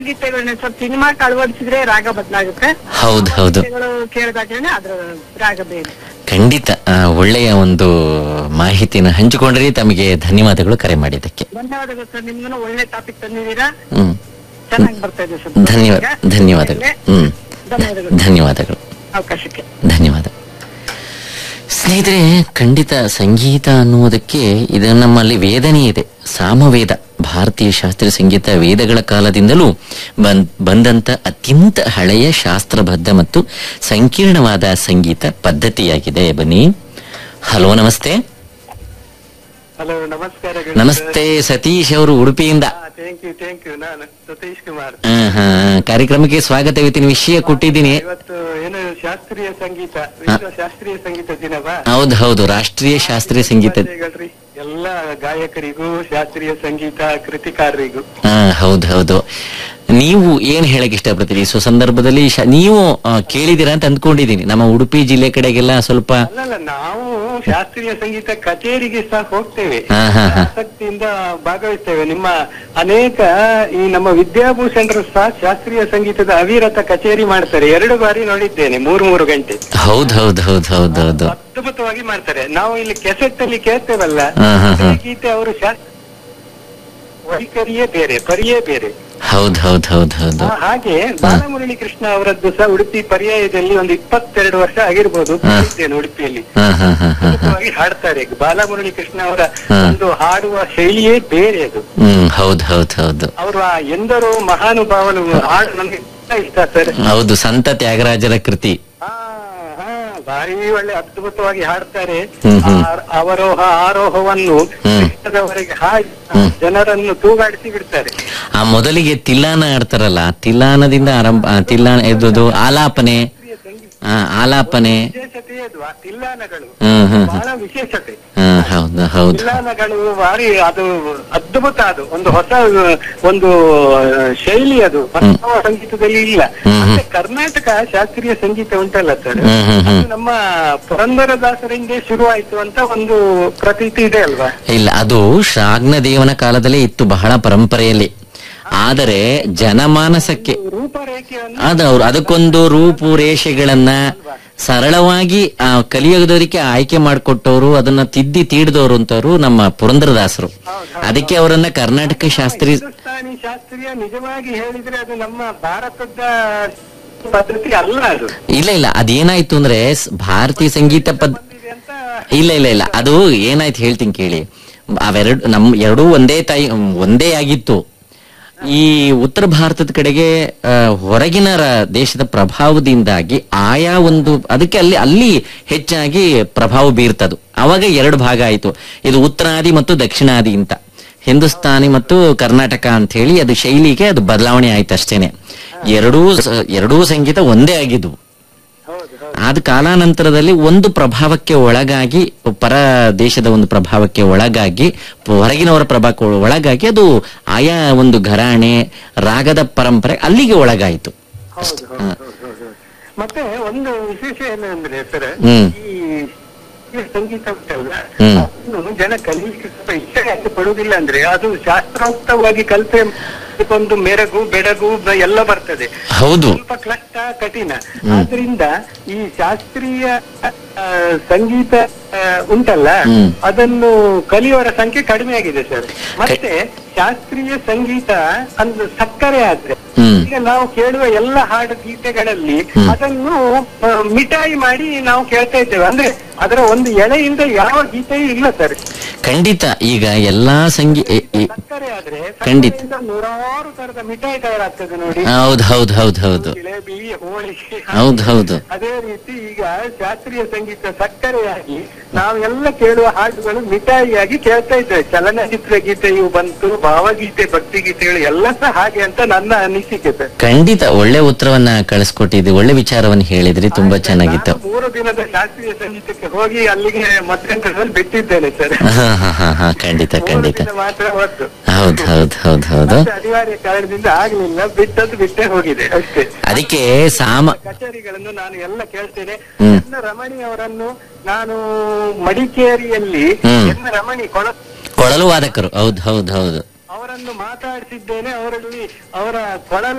ಗೀತೆಗಳನ್ನ ಸ್ವಲ್ಪ ಸಿನಿಮಾಕ್ಕೆ ಅಳವಡಿಸಿದ್ರೆ ರಾಗ ಬದಲಾಗುತ್ತೆ ಹೌದು ಹೌದು ಗೀತೆಗಳು ಕೇಳಿದಾಗಲೇ ಅದ್ರ ರಾಗ ಬೇರೆ ಖಂಡಿತ ಆ, ಒಳ್ಳೆಯ ಒಂದು ಮಾಹಿತಿನ ಹಂಚಿಕೊಂಡ್ರಿ ತಮಗೆ ಧನ್ಯವಾದಗಳು ಕರೆ ಮಾಡಿದ್ದಕ್ಕೆ ಧನ್ಯವಾದಗಳು ಸರ್ ನಿಮ್ಗೂ ಒಳ್ಳೆ ಟಾಪಿಕ್ ತಂದಿದ್ದೀರಾ ಹ್ಮ್ ಚೆನ್ನಾಗಿ ಬರ್ತಾ ಇದೆ ಸರ್ ಧನ್ಯವಾದ ಧನ್ಯವಾದಗಳು ಹ್ಮ್ ಧನ್ಯವಾದಗಳು ಧನ್ಯವಾದಗಳು ಅವಕಾಶಕ್ಕೆ ಧನ್ಯವಾದ ಸ್ನೇಹಿತರೆ ಖಂಡಿತ ಸಂಗೀತ ಅನ್ನುವುದಕ್ಕೆ ಇದು ನಮ್ಮಲ್ಲಿ ವೇದನೆ ಇದೆ ಸಾಮವೇದ ಭಾರತೀಯ ಶಾಸ್ತ್ರೀಯ ಸಂಗೀತ ವೇದಗಳ ಕಾಲದಿಂದಲೂ ಬಂದ್ ಬಂದಂತ ಅತ್ಯಂತ ಹಳೆಯ ಶಾಸ್ತ್ರಬದ್ಧ ಮತ್ತು ಸಂಕೀರ್ಣವಾದ ಸಂಗೀತ ಪದ್ಧತಿಯಾಗಿದೆ ಬನ್ನಿ ಹಲೋ ನಮಸ್ತೆ ಹಲೋ ನಮಸ್ಕಾರ ನಮಸ್ತೆ ಸತೀಶ್ ಅವರು ಉಡುಪಿಯಿಂದ ಥ್ಯಾಂಕ್ ಯು ಥ್ಯಾಂಕ್ ಯು ನಾನು ಸತೀಶ್ ಕುಮಾರ್ ಆ, ಹಾ, ಕಾರ್ಯಕ್ರಮಕ್ಕೆ ಸ್ವಾಗತ ಇವತ್ತಿನ ವಿಷಯ ಕೊಟ್ಟಿದ್ದೀನಿ ಇವತ್ತು ಏನು ಶಾಸ್ತ್ರೀಯ ಸಂಗೀತ ವಿಶ್ವ ಶಾಸ್ತ್ರೀಯ ಸಂಗೀತ ದಿನವಾ ಹೌದು ಹೌದು ರಾಷ್ಟ್ರೀಯ ಶಾಸ್ತ್ರೀಯ ಸಂಗೀತ ಶುಭಾಶಯಗಳ್ರಿ. ಎಲ್ಲ ಗಾಯಕರಿಗೂ ಶಾಸ್ತ್ರೀಯ ಸಂಗೀತ ಕೃತಿಕಾರರಿಗೂ ಹಾ ಹೌದು ಹೌದು ನೀವು ಏನ್ ಹೇಳಕ್ ಇಷ್ಟಪಡ್ತೀರಿ ಸೊ ಸಂದರ್ಭದಲ್ಲಿ ಶ- ನೀವು ಆ, ಕೇಳಿದೀರಾ ಅಂತ ಅಂದ್ಕೊಂಡಿದ್ದೀನಿ ನಮ್ಮ ಉಡುಪಿ ಜಿಲ್ಲೆ ಕಡೆಗೆಲ್ಲ ಸ್ವಲ್ಪ ಅಲ್ಲಲ್ಲ ನಾವು ಶಾಸ್ತ್ರೀಯ ಸಂಗೀತ ಕಚೇರಿಗೆ ಸಹ ಹೋಗ್ತೇವೆ ಹಾ, ಹಾ, ಹಾ. ಆಸಕ್ತಿಯಿಂದ ಭಾಗವಹಿಸ್ತೇವೆ ನಿಮ್ಮ ಅನೇಕ ಈ ನಮ್ಮ ವಿದ್ಯಾಭೂಷಣರು ಸಹ ಶಾಸ್ತ್ರೀಯ ಸಂಗೀತದ ಅವಿರತ ಕಚೇರಿ ಮಾಡ್ತಾರೆ ಎರಡು ಬಾರಿ ನೋಡಿದ್ದೇನೆ ಮೂರು ಮೂರು ಗಂಟೆ ಹೌದು ಹೌದು ಹೌದು ಹೌದು ಹೌದು ಅದ್ಭುತವಾಗಿ ಮಾಡ್ತಾರೆ ನಾವು ಇಲ್ಲಿ ಕೆಸೆಟ್ ಅಲ್ಲಿ ಕೇಳ್ತೇವಲ್ಲ ಹಾ, ಹಾ, ಹಾ. ಅದೇ ಗೀತೆ ಅವರು ಶಾಸ್ತ್ರ ವೈಖರಿಯೇ ಬೇರೆ ಪರಿಯೇ ಬೇರೆ ಹೌದು ಹೌದು ಹೌದು ಹೌದು ಆ, ಹಾಗೆ ಬಾಲಮುರಳಿ ಕೃಷ್ಣ ಅವರದ್ದು ಸಹ ಉಡುಪಿ ಪರ್ಯಾಯದಲ್ಲಿ ಒಂದು ಇಪ್ಪತ್ತೆರಡು ವರ್ಷ ಆಗಿರ್ಬೋದು ಹಾ. ಕೇಳಿದ್ದೇನೆ ಉಡುಪಿಯಲ್ಲಿ ಹಾ ಹಾ ಹಾ ಹಾ ಹಾ ಅದ್ಭುತವಾಗಿ ಹಾಡ್ತಾರೆ ಬಾಲಮುರಳಿ ಕೃಷ್ಣ ಅವರ ಹಾ. ಒಂದು ಹಾಡುವ ಶೈಲಿಯೇ ಬೇರೆ ಅದು ಹ್ಮ್ ಹೌದು ಹೌದು ಹೌದು ಅವರು ಆ ಎಂದರೋ ಮಹಾನುಭಾವನು ಹಾಡು ನಮ್ಗೆ ತುಂಬಾ ಇಷ್ಟ ಸರ್ ಹೌದು ಸಂತ ತ್ಯಾಗರಾಜರ ಕೃತಿ ಹಾ, ಹಾ, ಭಾರಿ ಒಳ್ಳೆ ಅದ್ಭುತವಾಗಿ ಹಾಡ್ತಾರೆ ಹ್ಮ್, ಹ್ಮ್. ಆ ಅವರೋಹ ಆರೋಹವನ್ನು ಹ್ಮ್. ಕೃಷ್ಣದವರೆಗೆ ಹಾಡಿ ಹ್ಮ್. ಜನರನ್ನು ತೂಗಾಡಿಸಿ ಬಿಡ್ತಾರೆ ಆ ಮೊದಲಿಗೆ ತಿಲ್ಲಾನ ಆಡ್ತಾರಲ್ಲ ತಿಲ್ಲಾನದಿಂದ ಆರಂಭ ಆ, ತಿಲ್ಲಾನ ಇದು ಆಲಾಪನೆ ಶಾಸ್ತ್ರೀಯ ಸಂಗೀತ ಆ, ಆಲಾಪನೆ ವಿಶೇಷತೆ ಅದು ಆ ತಿಲ್ಲಾನಗಳು ಹ್ಮ್ ಹ್ಮ್ ಹ್ಮ್. ಬಹಳ ವಿಶೇಷತೆ ಹ್ಮ್ ಹೌದು ಹೌದು ತಿಲ್ಲಾನಗಳು ಭಾರಿ ಅದು ಅದ್ಭುತ ಅದು ಒಂದು ಹೊಸ ಒಂದು ಶೈಲಿ ಅದು ಹೊಸ ಸಂಗೀತದಲ್ಲಿ ಇಲ್ಲ ಹ್ಮ್, ಹ್ಮ್. ಮತ್ತೆ ಕರ್ನಾಟಕ ಶಾಸ್ತ್ರೀಯ ಸಂಗೀತ ಉಂಟಲ್ಲ ಸರ್ ಹ್ಮ್ ಹ್ಮ್ ಹ್ಮ್ ಅದು ನಮ್ಮ ಪುರಂದರದಾಸರಿಂದ ಶುರುವಾಯಿತು ಅಂತ ಒಂದು ಪ್ರತೀತಿ ಇದೆ ಅಲ್ವಾ ಇಲ್ಲ ಅದು ಶ್ರಾಗ್ನದೇವನ ಕಾಲದಲ್ಲೇ ಇತ್ತು ಬಹಳ ಪರಂಪರೆಯಲ್ಲಿ ಆದರೆ ಜನಮಾನಸಕ್ಕೆ ರೂಪರೇಖೆಯನ್ನು ಅದು ಅವ್ರು ಅದಕ್ಕೊಂದು ರೂಪುರೇಷೆಗಳನ್ನ ಸರಳವಾಗಿ ಆ ಕಲಿಯೋದಕ್ಕೆ ಆಯ್ಕೆ ಮಾಡಿಕೊಟ್ಟವರು ಅದನ್ನ ತಿದ್ದಿ ತೀಡ್ದವ್ರು ಅಂತವ್ರು ನಮ್ಮ ಪುರಂದರದಾಸರು ಅದಕ್ಕೆ ಅವರನ್ನ ಕರ್ನಾಟಕ ಶಾಸ್ತ್ರೀಯ ಹಿಂದೂಸ್ತಾನಿ ಶಾಸ್ತ್ರೀಯ ನಿಜವಾಗಿ ಹೇಳಿದ್ರೆ ಅದು ನಮ್ಮ ಭಾರತದ ಪದ್ಧತಿ ಅಲ್ಲ ಅದು ಇಲ್ಲ ಇಲ್ಲ ಅದೇನಾಯ್ತು ಅಂದ್ರೆ ಸ್- ಭಾರತೀಯ ಸಂಗೀತ ಪದ್ ಬಂದಿದೆ ಅಂತ ಇಲ್ಲ ಇಲ್ಲ ಇಲ್ಲ ಅದು ಏನಾಯ್ತು ಹೇಳ್ತೀನಿ ಕೇಳಿ ಅವೆರಡು ನಮ್ ಎರಡೂ ಒಂದೇ ತಾಯಿ ಒಂದೇ ಆಗಿತ್ತು ಈ ಉತ್ತರ ಭಾರತದ ಕಡೆಗೆ ಆ, ಹೊರಗಿನ ರ- ದೇಶದ ಪ್ರಭಾವದಿಂದಾಗಿ ಆಯಾ ಒಂದು ಅದಕ್ಕೆ ಅಲ್ಲಿ ಅಲ್ಲಿ ಹೆಚ್ಚಾಗಿ ಪ್ರಭಾವ ಬೀರ್ತದು ಅವಾಗ ಎರಡು ಭಾಗ ಆಯ್ತು ಇದು ಉತ್ತರಾದಿ ಮತ್ತು ದಕ್ಷಿಣಾದಿ ಅಂತ ಹಿಂದೂಸ್ತಾನಿ ಮತ್ತು ಕರ್ನಾಟಕ ಅಂತ ಹೇಳಿ ಅದು ಶೈಲಿಗೆ ಅದು ಬದಲಾವಣೆ ಆಯ್ತು ಅಷ್ಟೇನೆ ಎರಡೂ ಸ- ಎರಡೂ ಸಂಗೀತ ಒಂದೇ ಆಗಿದ್ವು ಹೌದು ಹೌದು ಆದ ಕಾಲಾನಂತರದಲ್ಲಿ ಒಂದು ಪ್ರಭಾವಕ್ಕೆ ಒಳಗಾಗಿ ಪರ ದೇಶದ ಒಂದು ಪ್ರಭಾವಕ್ಕೆ ಒಳಗಾಗಿ ಹೊರಗಿನವರ ಪ್ರಭಾವಕ್ಕೆ ಒಳಗಾಗಿ ಅದು ಆಯಾ ಒಂದು ಘರಾಣೆ ರಾಗದ ಪರಂಪರೆ ಅಲ್ಲಿಗೆ ಒಳಗಾಯಿತು ಹೌದು ಹೌದು ಹೌದು ಹೌದು ಹೌದು. ಮತ್ತೆ ಒಂದು ವಿಶೇಷ ಏನಂದ್ರೆ ಸರ್ ಹ್ಮ್. ಈ ಈ ಸಂಗೀತ ಉಂಟಲ್ಲ ಹ್ಮ್. ಅದನ್ನು ಜನ ಕಲಿಲಿಕ್ಕೆ ಸ್ವಲ್ಪ ಇಷ್ಟ ಯಾಕೆ ಪಡುವುದಿಲ್ಲ ಅಂದ್ರೆ ಅದು ಶಾಸ್ತ್ರೋಕ್ತವಾಗಿ ಕಲಿತೆ ಒಂದು ಮೆರಗು ಬೆಡಗು ಬ- ಎಲ್ಲ ಬರ್ತದೆ ಹೌದು ಸ್ವಲ್ಪ ಕ್ಲಷ್ಟ ಕಠಿಣ ಆದ್ರಿಂದ ಈ ಶಾಸ್ತ್ರೀಯ ಆ, ಸಂಗೀತ ಆ, ಉಂಟಲ್ಲ ಹ್ಮ್. ಅದನ್ನು ಕಲಿಯುವವರ ಸಂಖ್ಯೆ ಕಡಿಮೆ ಆಗಿದೆ ಸರ್ ಮತ್ತೆ ಶಾಸ್ತ್ರೀಯ ಸಂಗೀತ ಒಂದು ಸಕ್ಕರೆ ಆದ್ರೆ ಹ್ಮ್ ಈಗ ನಾವು ಕೇಳುವ ಎಲ್ಲ ಹಾಡು ಗೀತೆಗಳಲ್ಲಿ ಅದನ್ನು ಆ, ಮಿಠಾಯಿ ಮಾಡಿ ನಾವು ಕೇಳ್ತಾ ಇದ್ದೇವೆ ಅಂದ್ರೆ ಅದರ ಒಂದು ಎಳೆಯಿಂದ ಯಾವ ಗೀತೆಯೂ ಇಲ್ಲ ಸರ್ ಖಂಡಿತ ಈಗ ಎಲ್ಲಾ ಸಂಗೀ ಎ- ಎ- ಸಕ್ಕರೆ ಆದ್ರೆ ಖಂಡಿತ. ಸಕ್ಕರೆಯಿಂದ ನೂರಾರು ತರದ ಮಿಠಾಯಿ ತಯಾರಾಗ್ತದೆ ನೋಡಿ ಹೌದು ಹೌದು ಹೌದು ಹೌದು ಜಿಲೇಬಿ ಹೋಳಿಗೆ ಹೌದು ಹೌದು ಅದೇ ರೀತಿ ಈಗ ಶಾಸ್ತ್ರೀಯ ಸಂಗೀತ ಸಕ್ಕರೆಯಾಗಿ ನಾವೆಲ್ಲ ಕೇಳುವ ಹಾಡುಗಳು ಮಿಠಾಯಿಯಾಗಿ ಕೇಳ್ತಾ ಇದ್ದೇವೆ ಚಲನಚಿತ್ರ ಗೀತೆಯು ಬಂತು ಭಾವಗೀತೆ ಭಕ್ತಿ ಗೀತೆಗಳು ಎಲ್ಲ ಸಹ ಹಾಗೆ ಅಂತ ನನ್ನ ಅನಿಸಿಕೆ ಸರ್ ಖಂಡಿತ ಒಳ್ಳೆ ಉತ್ತರವನ್ನ ಕಳಿಸ್ಕೊಟ್ಟಿದ್ರಿ ಒಳ್ಳೆ ವಿಚಾರವನ್ನ ಹೇಳಿದ್ರಿ ತುಂಬಾ ಚೆನ್ನಾಗಿತ್ತು ನಾನು ಮೂರು ದಿನದ ಶಾಸ್ತ್ರೀಯ ಸಂಗೀತಕ್ಕೆ ಹೋಗಿ ಅಲ್ಲಿಗೆ ಮಧ್ಯಂತರದಲ್ಲಿ ಬಿಟ್ಟಿದ್ದೇನೆ ಸರ್ ಹಾ ಹಾ ಹಾ ಹಾ ಖಂಡಿತ ಮೂರು ಖಂಡಿತ ದಿನ ಮಾತ್ರ ಹೊತ್ತು ಹೌದು ಹೌದು ಹೌದು ಹೌದು ಮತ್ತೆ ಅನಿವಾರ್ಯ ಕಾರಣದಿಂದ ಆಗ್ಲಿಲ್ಲ ಬಿಟ್ಟದ್ದು ಬಿಟ್ಟೇ ಹೋಗಿದೆ ಅಷ್ಟೇ ಅದಕ್ಕೆ ಸಾಮ ಕಚೇರಿಗಳನ್ನು ನಾನು ಎಲ್ಲ ಕೇಳ್ತೇನೆ ಹ್ಮ್. ಎನ್ನ ರಮಣಿ ಅವರನ್ನು ನಾನು ಮಡಿಕೇರಿಯಲ್ಲಿ ಹ್ಮ್. ಎನ್ನ ರಮಣಿ ಕೊಳ ಕೊಳಲು ವಾದಕರು ಹೌದು ಹೌದು ಹೌದು ಅವರನ್ನು ಮಾತಾಡಿಸಿದ್ದೇನೆ ಅವರಲ್ಲಿ ಅವರ ಕೊಳಲ